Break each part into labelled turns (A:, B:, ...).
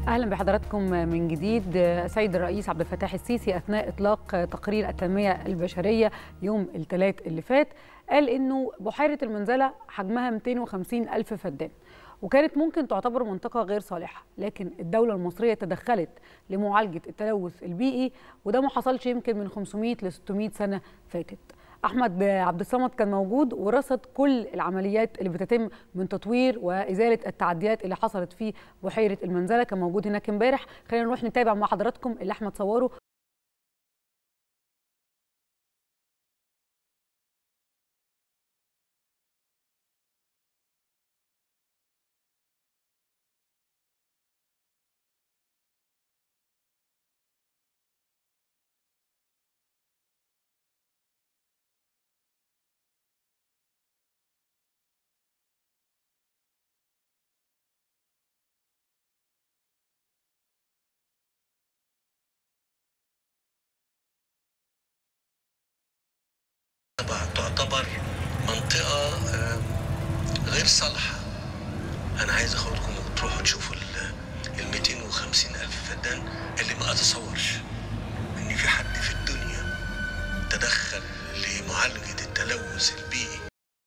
A: اهلا بحضراتكم من جديد سيد الرئيس عبد الفتاح السيسي اثناء اطلاق تقرير التنميه البشريه يوم الثلاث اللي فات قال انه بحيره المنزله حجمها 250 الف فدان وكانت ممكن تعتبر منطقه غير صالحه لكن الدوله المصريه تدخلت لمعالجه التلوث البيئي وده ما حصلش يمكن من 500 ل 600 سنه فاتت احمد عبد الصمد كان موجود ورصد كل العمليات اللي بتتم من تطوير وازاله التعديات اللي حصلت في بحيره المنزله كان موجود هناك امبارح خلينا نروح نتابع مع حضراتكم اللي احمد صوره
B: تعتبر منطقة غير صالحة أنا عايز أخدكم تروحوا تشوفوا ال 250 ألف فدان اللي ما أتصورش إن في حد في الدنيا تدخل لمعالجة التلوث البيئي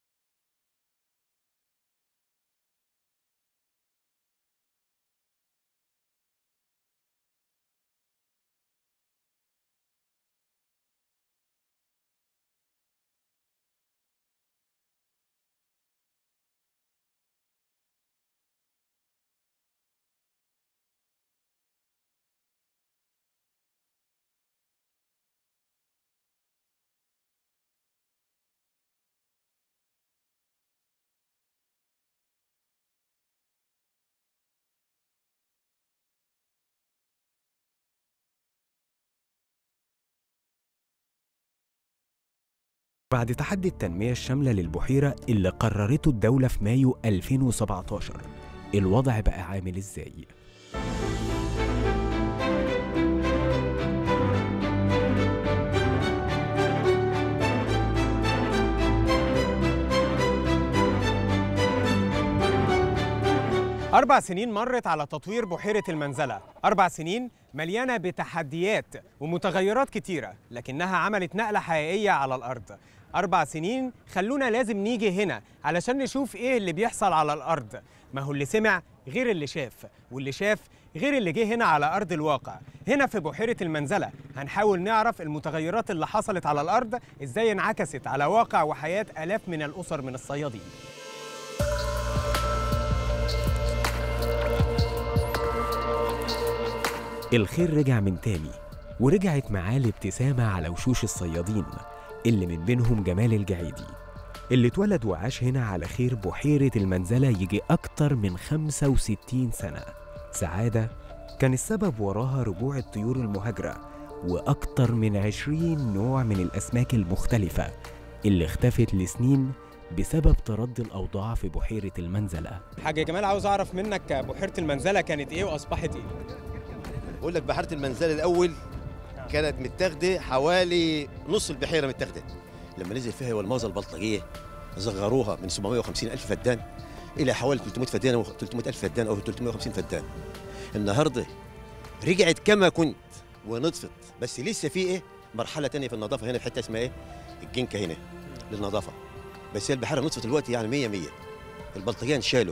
C: بعد تحدي التنمية الشاملة للبحيرة اللي قررته الدولة في مايو 2017 الوضع بقى عامل ازاي؟
D: أربع سنين مرت على تطوير بحيرة المنزلة أربع سنين مليانة بتحديات ومتغيرات كتيرة لكنها عملت نقلة حقيقية على الأرض أربع سنين خلونا لازم نيجي هنا علشان نشوف إيه اللي بيحصل على الأرض ما هو اللي سمع غير اللي شاف واللي شاف غير اللي جه هنا على أرض الواقع هنا في بحيرة المنزلة هنحاول نعرف المتغيرات اللي حصلت على الأرض إزاي انعكست على واقع وحياة آلاف من الأسر من الصيادين
C: الخير رجع من تاني ورجعت معاه الابتسامة على وشوش الصيادين اللي من بينهم جمال الجعيدي اللي اتولد وعاش هنا على خير بحيرة المنزلة يجي أكتر من 65 سنة سعادة كان السبب وراها رجوع الطيور المهاجرة وأكتر من 20 نوع من الأسماك المختلفة اللي اختفت لسنين بسبب تردي الأوضاع في بحيرة المنزلة
D: حاجة جمال عاوز أعرف منك بحيرة المنزلة كانت إيه وأصبحت إيه؟
E: بقول لك بحيره المنزله الاول كانت متاخده حوالي نص البحيره متاخده لما نزل فيها والموزه البلطجيه صغروها من 750 الف فدان الى حوالي 300 فدان او 300 الف فدان او 350 فدان النهارده رجعت كما كنت ونطفت بس لسه في ايه مرحله تانية في النظافه هنا في حته اسمها ايه الجنكه هنا للنظافه بس هي البحيره نطفت دلوقتي يعني 100 100 البلطجيه شالوا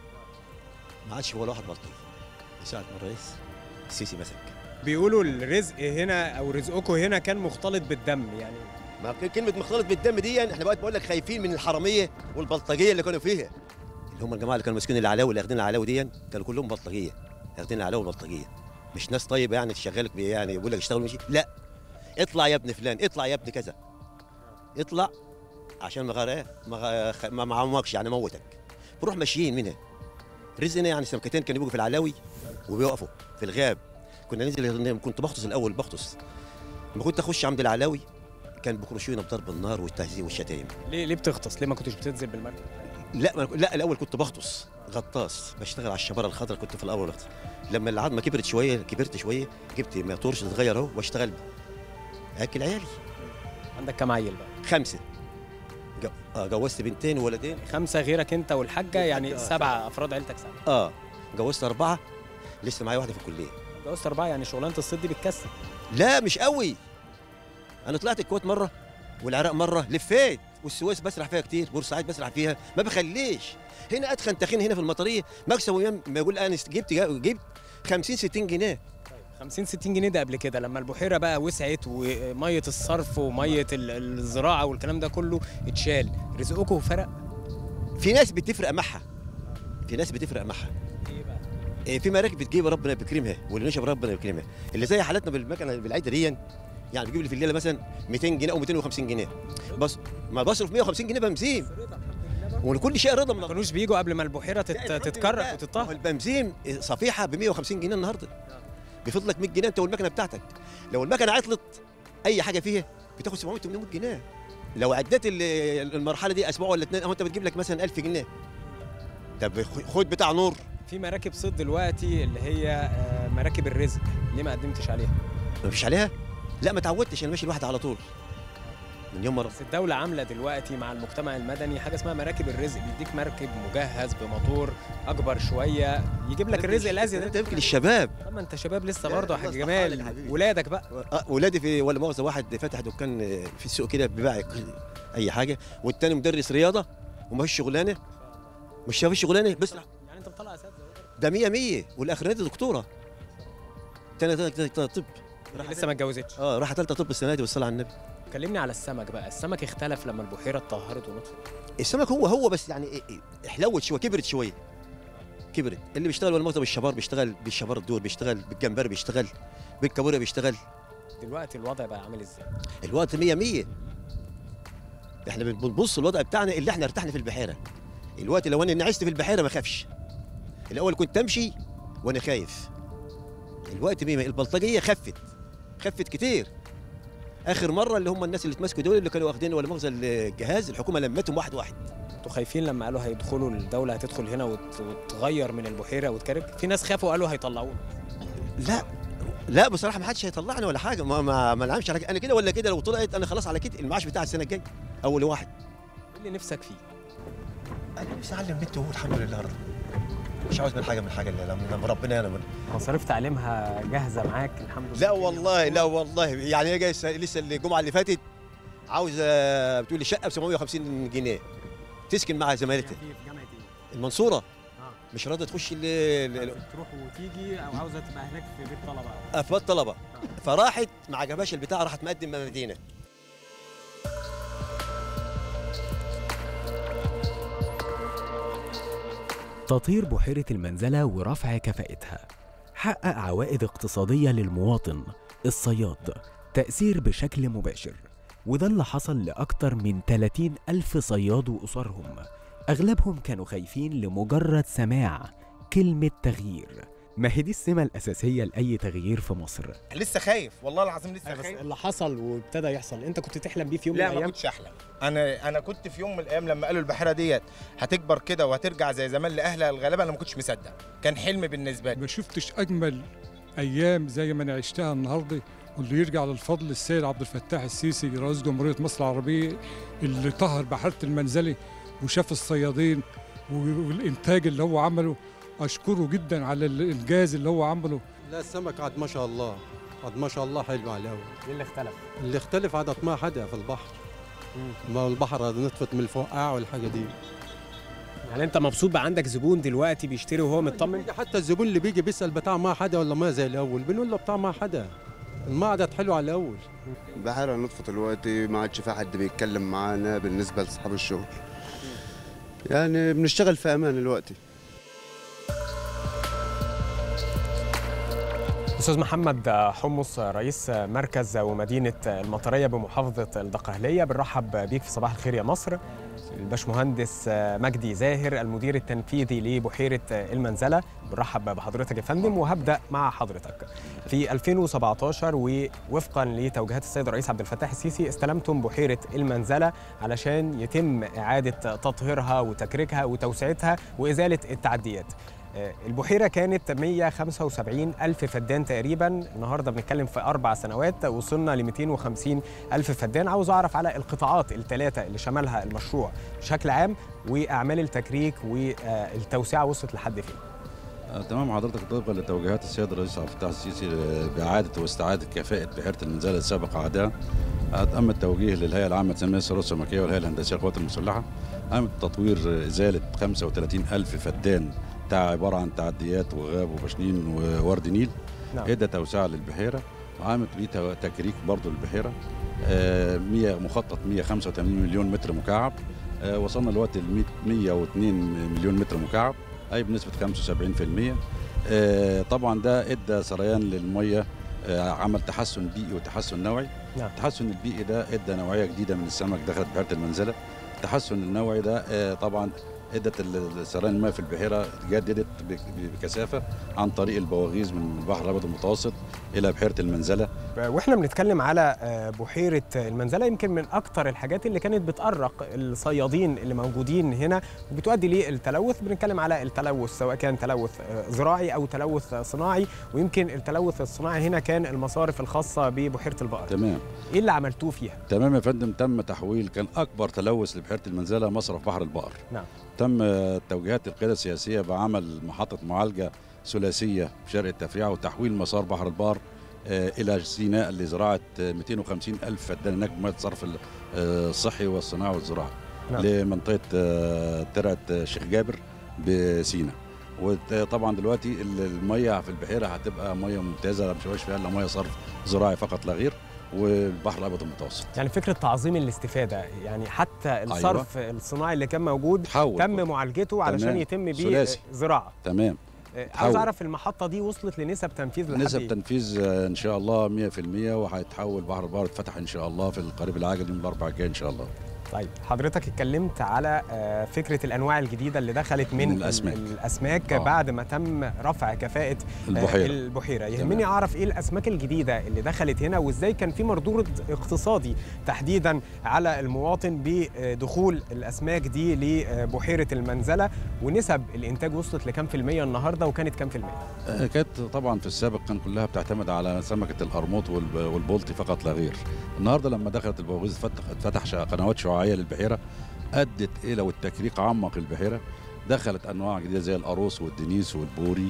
E: ما عادش ولا واحد بلطجي ساعه ما الرئيس السيسي مسك
D: بيقولوا الرزق هنا او رزقكم هنا كان مختلط بالدم يعني
E: ما كلمه مختلط بالدم دي يعني احنا بقى بقول لك خايفين من الحراميه والبلطجيه اللي كانوا فيها اللي هم الجماعه اللي كانوا ماسكين العلاوي اللي اخدين العلاوي دي كانوا كلهم بلطجيه اخدين العلاوي والبلطجيه مش ناس طيبه يعني تشغلك يعني يقول لك اشتغل ماشي لا اطلع يا ابن فلان اطلع يا ابن كذا اطلع عشان ما غير ما معمكش يعني موتك بروح ماشيين منها رزقنا يعني سمكتين كانوا بيجوا في العلاوي وبيقفوا في الغاب كنا ننزل كنت بغطس الاول بغطس لما كنت اخش عند العلاوي كان بيكرشونا بضرب النار والتهزيء والشتايم
D: ليه ليه بتغطس ليه ما كنتش بتنزل بالمركب
E: لا ما لا الاول كنت بغطس غطاس بشتغل على الشباره الخضراء كنت في الاول غطس لما العظمه كبرت شويه كبرت شويه جبت موتور صغير اهو واشتغل اكل عيالي
D: عندك كام عيل بقى
E: خمسه جو... آه جوزت بنتين وولدين
D: خمسه غيرك انت والحاجه يعني
E: آه،
D: سبعه افراد عيلتك سبعه
E: اه جوزت اربعه لسه معايا واحده في الكليه
D: جوزت اربعه يعني شغلانه الصيد دي بتكسب
E: لا مش قوي انا طلعت الكويت مره والعراق مره لفيت والسويس بسرح فيها كتير بورسعيد بسرح فيها ما بخليش هنا ادخن تخين هنا في المطريه مكسب يوم ما يقول انا جبت جبت 50 60 جنيه
D: 50 60 جنيه ده قبل كده لما البحيره بقى وسعت وميه الصرف وميه ال- الزراعه والكلام ده كله اتشال رزقكم فرق
E: في ناس بتفرق معها في ناس بتفرق معها
D: ايه بقى
E: إيه، في مراكب بتجيب ربنا بيكرمها واللي نشب ربنا بيكرمها اللي زي حالتنا بالمكنه بالعيده دي يعني بيجيب لي في الليله مثلا 200 جنيه او 250 جنيه بس ما بصرف 150 جنيه بنزين وكل شيء رضا من
D: ما كانوش بيجوا قبل ما البحيره تت- تتكرك
E: هو
D: وتتطهر
E: البنزين صفيحه ب 150 جنيه النهارده بيفضل لك 100 جنيه انت والمكنه بتاعتك لو المكنه عطلت اي حاجه فيها بتاخد 700 800 جنيه لو عديت ال- المرحله دي اسبوع ولا اثنين اهو انت بتجيب لك مثلا 1000 جنيه طب خد بتاع نور
D: في مراكب صيد دلوقتي اللي هي آه، مراكب الرزق ليه ما قدمتش عليها
E: ما فيش عليها لا ما تعودتش انا ماشي لوحدي على طول من يوم ما
D: بس الدولة عاملة دلوقتي مع المجتمع المدني حاجة اسمها مراكب الرزق بيديك مركب مجهز بموتور أكبر شوية يجيب لك الرزق الأزيد
E: انت يمكن الشباب
D: طب ما أنت شباب لسه
E: لا،
D: برضه يا
E: الله
D: حاج
E: يصلح حالك
D: جمال
E: يا حبيبي.
D: ولادك بقى
E: آه، ولادي في ولا مؤاخذه واحد فاتح دكان في السوق كده بيبيع اي حاجه والتاني مدرس رياضه وما فيش شغلانه مش شايف شغلانه بس
D: يعني أنت بتطلع أساتذة
E: ده 100 100 والاخرانيه دي دكتوره تاني طب
D: راح لسه ما اتجوزتش
E: اه راح ثالثه طب السنه دي والصلاه على النبي
D: كلمني على السمك بقى السمك اختلف لما البحيرة اتطهرت ونطفت
E: السمك هو هو بس يعني إيه إيه احلوت شويه كبرت شويه كبرت اللي بيشتغل ولا مؤاخذه بالشبار بيشتغل بالشبار الدور بيشتغل بالجمبري بيشتغل بالكابوريا بيشتغل
D: دلوقتي الوضع بقى عامل ازاي
E: الوقت 100 100 احنا بنبص الوضع بتاعنا اللي احنا ارتحنا في البحيره الوقت لو انا نعست في البحيره ما اخافش الاول كنت امشي وانا خايف الوقت 100 البلطجيه خفت خفت كتير اخر مره اللي هم الناس اللي اتمسكوا دول اللي كانوا واخدين ولا مؤاخذه الجهاز الحكومه لمتهم واحد واحد
D: انتوا خايفين لما قالوا هيدخلوا الدولة هتدخل هنا وت- وتغير من البحيرة وتكرك في ناس خافوا قالوا هيطلعونا
E: لا لا بصراحه ما حدش هيطلعني ولا حاجه ما ما, ما نعمش على كده انا كده ولا كده لو طلعت انا خلاص على كده المعاش بتاع السنه الجايه اول واحد
D: ايه اللي نفسك فيه
E: انا نفسي اعلم بنتي وهو الحمد لله رضا مش عاوز من حاجه من حاجه الا لما ربنا انا من
D: مصاريف تعليمها جاهزة معاك الحمد لله
E: لا والله لا والله يعني هي جاي الس- لسه الجمعه اللي فاتت عاوزه بتقول لي شقه ب 750 جنيه تسكن مع زميلتها
D: في جامعة ايه؟
E: المنصوره
D: اه
E: مش راضيه تخش ال- ال-
D: تروح وتيجي او عاوزة تبقى هناك في بيت طلبة
E: افوات طلبه فراحت ما عجبهاش البتاع راحت مقدم مدينه
C: تطهير بحيرة المنزلة ورفع كفاءتها حقق عوائد اقتصادية للمواطن الصياد تأثير بشكل مباشر وده اللي حصل لأكتر من 30 ألف صياد وأسرهم أغلبهم كانوا خايفين لمجرد سماع كلمة تغيير ما هي دي السمة الأساسية لأي تغيير في مصر
F: لسه خايف والله العظيم لسه
D: بس
F: خايف
D: اللي حصل وابتدى يحصل انت كنت تحلم بيه في يوم من
F: لا ما
D: الايام
F: كنتش احلم انا انا كنت في يوم من الايام لما قالوا البحيره ديت هتكبر كده وهترجع زي زمان لاهلها الغلابه انا ما كنتش مصدق كان حلم بالنسبه لي
G: ما شفتش اجمل ايام زي ما انا عشتها النهارده واللي يرجع للفضل السيد عبد الفتاح السيسي رئيس جمهوريه مصر العربيه اللي طهر بحيره المنزلي وشاف الصيادين والانتاج اللي هو عمله اشكره جدا على الانجاز اللي هو عمله
H: لا السمك عاد ما شاء الله عاد ما شاء الله حلو على الأول
D: ايه اللي اختلف؟
H: اللي اختلف عاد ما حدا في البحر ما البحر نطفت من الفقاع والحاجة دي
D: يعني انت مبسوط بقى عندك زبون دلوقتي بيشتري وهو مطمن
H: بيجي حتى الزبون اللي بيجي بيسأل بتاع ما حدا ولا ما زي الأول بنقول له بتاع ما حدا الماء عادت حلو على الأول
I: البحيرة نطفت دلوقتي ما عادش في حد بيتكلم معانا بالنسبة لأصحاب الشغل يعني بنشتغل في أمان دلوقتي
D: استاذ محمد حمص رئيس مركز ومدينه المطريه بمحافظه الدقهليه بنرحب بيك في صباح الخير يا مصر الباشمهندس مجدي زاهر المدير التنفيذي لبحيره المنزله بنرحب بحضرتك يا فندم وهبدا مع حضرتك في 2017 ووفقا لتوجيهات السيد الرئيس عبد الفتاح السيسي استلمتم بحيره المنزله علشان يتم اعاده تطهيرها وتكريكها وتوسعتها وازاله التعديات البحيرة كانت 175 ألف فدان تقريبا النهاردة بنتكلم في أربع سنوات وصلنا ل 250 ألف فدان عاوز أعرف على القطاعات الثلاثة اللي شملها المشروع بشكل عام وأعمال التكريك والتوسعة وصلت لحد فين
J: آه، تمام حضرتك طبقا لتوجيهات السيد الرئيس عبد الفتاح السيسي آه، باعاده واستعاده كفاءه بحيره المنزله السابق عهدها آه، تم التوجيه للهيئه العامه للتنميه الثروه السمكيه والهيئه الهندسيه للقوات المسلحه قامت بتطوير آه، ازاله 35 الف فدان بتاع عباره عن تعديات وغاب وبشنين وورد نيل
D: نعم.
J: ادى توسعه للبحيره وقامت بيه تكريك برضه للبحيره آه، 100 مخطط 185 مليون متر مكعب آه، وصلنا دلوقتي ل 102 مليون متر مكعب اي بنسبه 75% آه، طبعا ده ادى سريان للميه آه، عمل تحسن بيئي وتحسن نوعي
D: نعم.
J: التحسن البيئي ده ادى نوعيه جديده من السمك دخلت بحيره المنزله التحسن النوعي ده آه، طبعا ادت ال- سريان الماء في البحيره اتجددت بك- بكثافه عن طريق البواغيز من البحر الابيض المتوسط الى بحيره المنزله
D: واحنا بنتكلم على آه، بحيره المنزله يمكن من اكتر الحاجات اللي كانت بتأرق الصيادين اللي موجودين هنا وبتؤدي للتلوث بنتكلم على التلوث سواء كان تلوث آه، زراعي او تلوث صناعي ويمكن التلوث الصناعي هنا كان المصارف الخاصه ببحيره البقر
J: تمام
D: ايه اللي عملتوه فيها
J: تمام يا فندم تم تحويل كان اكبر تلوث لبحيره المنزله مصرف بحر البقر
D: نعم
J: تم آه، توجيهات القياده السياسيه بعمل محطه معالجه ثلاثيه في شرق التفريع وتحويل مسار بحر البقر آه، الى سيناء لزراعه آه، 250 الف فدان هناك بميه الصرف ال- آه، الصحي والصناعي والزراعي
D: نعم.
J: لمنطقه آه، ترعه آه، شيخ جابر بسيناء وطبعا دلوقتي ال- الميه في البحيره هتبقى ميه ممتازه مش هيبقاش فيها الا ميه صرف زراعي فقط لا غير والبحر الابيض المتوسط
D: يعني فكره تعظيم الاستفاده يعني حتى الصرف أيوة. الصناعي اللي كان موجود
J: حول
D: تم معالجته علشان
J: تمام.
D: يتم بيه
J: ثلاثي.
D: زراعه
J: تمام
D: آه،
J: تحول.
D: عاوز اعرف المحطه دي وصلت لنسب تنفيذ لحد
J: نسب
D: إيه؟
J: تنفيذ آه، ان شاء الله 100% وهيتحول بحر البقر يتفتح ان شاء الله في القريب العاجل يوم الاربعاء الجاي ان شاء الله
D: طيب حضرتك اتكلمت على آه، فكره الانواع الجديده اللي دخلت من,
J: من الأسماك.
D: ال- الاسماك
J: آه.
D: بعد ما تم رفع كفاءه آه،
J: البحيرة.
D: البحيره
J: تمام.
D: يهمني اعرف ايه الاسماك الجديده اللي دخلت هنا وازاي كان في مردود اقتصادي تحديدا على المواطن بدخول الاسماك دي لبحيره المنزله ونسب الانتاج وصلت لكام في الميه النهارده وكانت كام في الميه
J: آه، كانت طبعا في السابق كان كلها بتعتمد على سمكه القرموط والب- والبلطي فقط لا غير النهارده لما دخلت البواغيز فتح اتفتح شع- قنوات شعاعيه للبحيره ادت الى والتكريك عمق البحيره دخلت انواع جديده زي القاروص والدنيس والبوري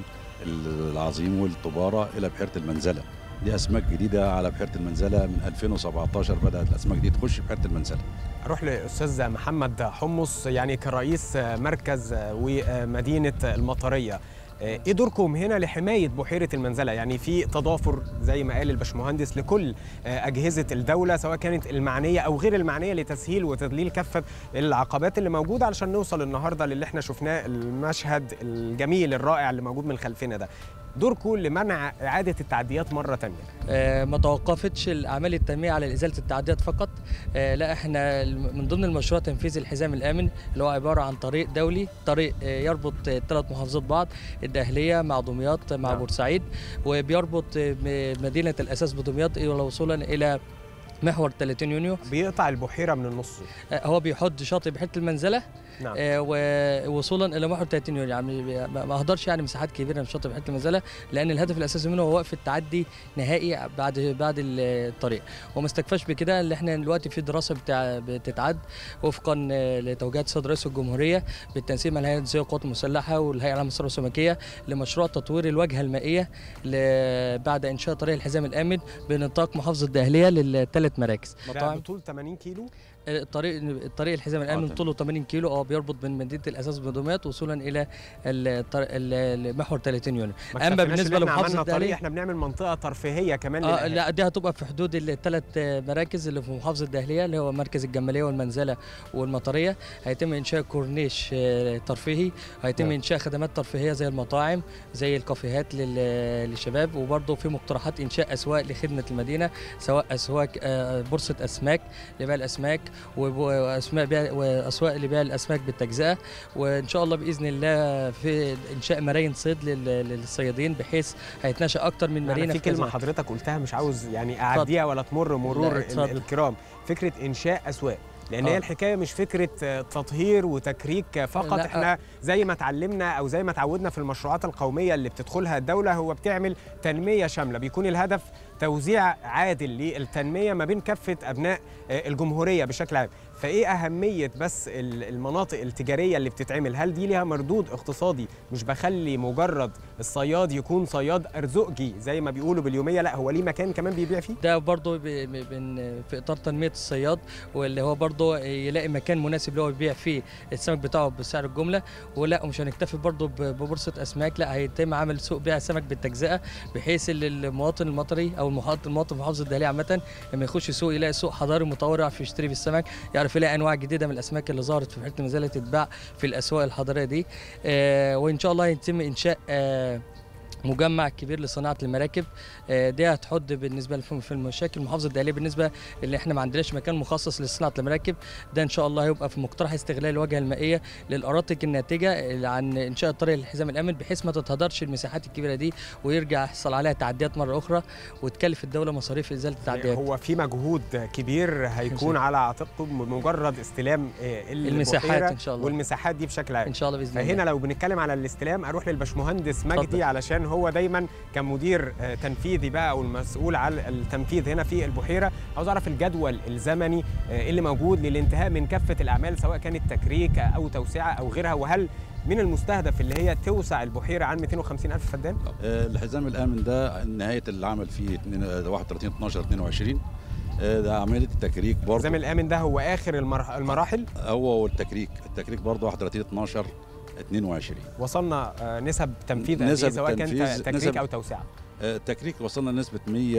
J: العظيم والطباره الى بحيره المنزله دي اسماك جديده على بحيره المنزله من 2017 بدات الاسماك دي تخش بحيره المنزله
D: اروح لاستاذ محمد حمص يعني كرئيس مركز ومدينه المطريه ايه دوركم هنا لحمايه بحيره المنزله يعني في تضافر زي ما قال الباشمهندس لكل اجهزه الدوله سواء كانت المعنيه او غير المعنيه لتسهيل وتذليل كافه العقبات اللي موجوده علشان نوصل النهارده للي احنا شفناه المشهد الجميل الرائع اللي موجود من خلفنا ده دوركم لمنع اعاده التعديات مره تانية
K: آه، ما توقفتش الاعمال التنميه على ازاله التعديات فقط آه، لا احنا الم- من ضمن المشروع تنفيذ الحزام الامن اللي هو عباره عن طريق دولي طريق آه، يربط ثلاث محافظات بعض الداهليه مع دمياط مع
D: نعم.
K: بورسعيد وبيربط آه، م- مدينه الاساس بدمياط الى وصولا الى محور 30 يونيو
D: بيقطع البحيره من النص
K: آه، هو بيحد شاطئ بحيره المنزله
D: نعم
K: آه، ووصولا الى محور 30 يونيو يعني ما ما اهدرش يعني مساحات كبيره من شاطئ بحيره المنزله لان الهدف الاساسي منه هو وقف التعدي نهائي بعد بعد الطريق وما استكفاش بكده اللي احنا دلوقتي في دراسه بتاع بتتعد وفقا آه، لتوجيهات السيد رئيس الجمهوريه بالتنسيق مع الهيئه الهندسيه للقوات المسلحه والهيئه العامه للثروه السمكيه لمشروع تطوير الواجهه المائيه ل- بعد انشاء طريق الحزام الامن بنطاق محافظه الداهليه للثلاث مراكز
D: ده بطول 80 كيلو
K: الطريق الطريق الحزام الامن
J: تمام.
K: طوله 80 كيلو اه بيربط من مدينه الاساس بدمياط وصولا الى الطريق- ال- المحور 30 يونيو
D: ما
K: اما
D: اكتفيناش
K: بالنسبه
D: إن إحنا
K: لمحافظه
D: عملنا طريق
K: الدهليه
D: احنا بنعمل منطقه ترفيهيه كمان
K: اه
D: للأهالي.
K: لا دي هتبقى في حدود الثلاث مراكز اللي في محافظه الدهليه اللي هو مركز الجماليه والمنزله والمطريه هيتم انشاء كورنيش آه، ترفيهي هيتم
D: نعم.
K: انشاء خدمات ترفيهيه زي المطاعم زي الكافيهات لل- للشباب وبرضه في مقترحات انشاء اسواق لخدمه المدينه سواء اسواق آه، بورصه اسماك لبيع الاسماك وب- واسماء بيع واسواق لبيع الاسماك بالتجزئه وان شاء الله باذن الله في انشاء مراين صيد لل- للصيادين بحيث هيتنشا اكتر من
D: أنا
K: مدينه
D: في
K: في كذا
D: كلمه حضرتك قلتها مش عاوز يعني اعديها ولا تمر مرور
K: لا،
D: ال-
K: اتفضل.
D: الكرام فكره انشاء اسواق لان هي
K: آه.
D: الحكايه مش فكره آه، تطهير وتكريك فقط
K: لا.
D: احنا زي ما اتعلمنا او زي ما اتعودنا في المشروعات القوميه اللي بتدخلها الدوله هو بتعمل تنميه شامله بيكون الهدف توزيع عادل للتنميه ما بين كافه ابناء آه، الجمهوريه بشكل عام فايه اهميه بس ال- المناطق التجاريه اللي بتتعمل هل دي ليها مردود اقتصادي مش بخلي مجرد الصياد يكون صياد ارزقجي زي ما بيقولوا باليوميه لا هو ليه مكان كمان بيبيع فيه
K: ده برضه ب- ب- بن- في اطار تنميه الصياد واللي هو برضه يلاقي مكان مناسب اللي هو يبيع فيه السمك بتاعه بسعر الجمله ولا ومش هنكتفي برضه ب- ببورصه اسماك لا هيتم عمل سوق بيع السمك بالتجزئه بحيث ان المواطن المطري او المحافظ المواطن في محافظه الدهليه عامه لما يخش سوق يلاقي سوق حضاري مطور يعرف يشتري في السمك يعرف يلاقي انواع جديده من الاسماك اللي ظهرت في بحيره المنزله تتباع في الاسواق الحضاريه دي آه وان شاء الله يتم انشاء آه مجمع كبير لصناعه المراكب آه، دي هتحد بالنسبه لف- في المشاكل المحافظه الداخليه بالنسبه اللي احنا ما عندناش مكان مخصص لصناعه المراكب ده ان شاء الله هيبقى في مقترح استغلال الواجهه المائيه للاراضي الناتجه عن انشاء الطريق للحزام الامن بحيث ما تتهدرش المساحات الكبيره دي ويرجع يحصل عليها تعديات مره اخرى وتكلف الدوله مصاريف ازاله التعديات
D: هو في مجهود كبير هيكون على عاتقكم بمجرد استلام آه،
K: المساحات
D: البحيرة
K: إن شاء الله.
D: والمساحات دي بشكل عام
K: ان شاء الله باذن
D: فهنا
K: الله
D: لو بنتكلم على الاستلام اروح للبشمهندس مجدي
K: اتفضل.
D: علشان هو دايما كمدير آه، تنفيذي بقى او المسؤول على التنفيذ هنا في البحيره عاوز اعرف الجدول الزمني آه، اللي موجود للانتهاء من كافه الاعمال سواء كانت تكريك او توسعه او غيرها وهل من المستهدف اللي هي توسع البحيره عن 250 الف فدان
J: آه، الحزام الامن ده نهايه العمل فيه 2 31 12 22 آه، ده عمليه التكريك برضه
D: الزمن الامن ده هو اخر المرح- المراحل
J: هو والتكريك التكريك برضه 31 12 22
D: وصلنا آه، نسب تنفيذ قد إيه،
J: نسب
D: سواء كان
J: التنفيذ-
D: تكريك
J: نسب-
D: او توسعه
J: آه، التكريك وصلنا لنسبه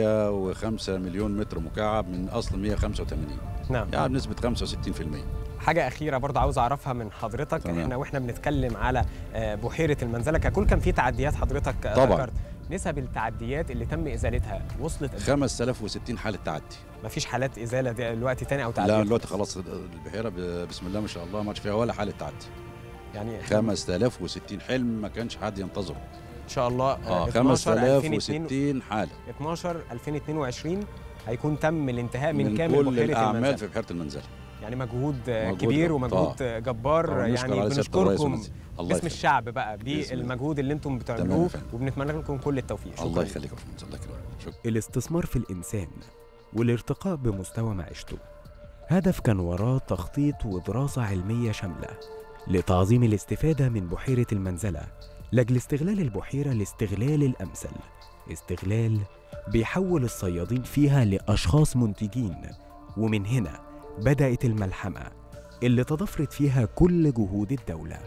J: 105 مليون متر مكعب من اصل 185
D: نعم
J: يعني بنسبه 65%
D: حاجة أخيرة برضه عاوز أعرفها من حضرتك
J: تمام.
D: إحنا وإحنا بنتكلم على آه، بحيرة المنزلة ككل كان في تعديات حضرتك آه،
J: طبعاً.
D: ذكرت نسب التعديات اللي تم إزالتها وصلت قد إيه؟
J: 5060 حاله تعدي
D: مفيش حالات إزالة دلوقتي تاني أو
J: لا
D: تعديات
J: دلوقتي خلاص البحيره ب- بسم الله ما شاء الله ما عادش فيها ولا حاله تعدي
D: يعني
J: 5060 حلم ما كانش حد ينتظره
D: إن شاء الله
J: اه
D: 12 2022
J: 5060 حاله
D: 12 2022 هيكون تم الانتهاء من,
J: من
D: كامل
J: كل
D: بحيرة
J: الاعمال
D: المنزلة
J: في بحيره المنزله
D: يعني مجهود آه،
J: مجهود
D: كبير
J: جبار.
D: ومجهود آه، جبار
J: طبعاً نشكر
D: يعني
J: على سيادة الرئيس
D: بنشكركم
J: والنزيل. الله
D: باسم
J: يخليك.
D: الشعب بقى
J: بإذن الله.
D: بالمجهود اللي انتم
J: تمام
D: بتعملوه
J: يا فندم.
D: وبنتمنى لكم كل التوفيق
J: الله
D: شكراً.
J: يخليك يا فندم الله يكرمك شكرا
C: الاستثمار في الإنسان والارتقاء بمستوى معيشته هدف كان وراه تخطيط ودراسة علمية شاملة لتعظيم الاستفادة من بحيرة المنزلة لأجل استغلال البحيرة لاستغلال الأمثل استغلال بيحول الصيادين فيها لأشخاص منتجين ومن هنا بدأت الملحمة اللي تضافرت فيها كل جهود الدولة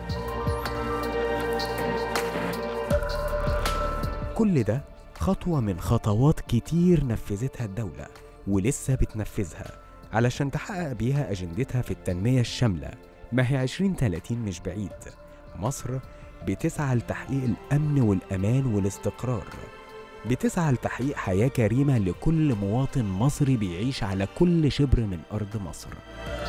C: كل ده خطوة من خطوات كتير نفذتها الدولة ولسه بتنفذها علشان تحقق بيها أجندتها في التنمية الشاملة ما هي 2030 مش بعيد مصر بتسعى لتحقيق الأمن والأمان والاستقرار بتسعى لتحقيق حياة كريمة لكل مواطن مصري بيعيش على كل شبر من أرض مصر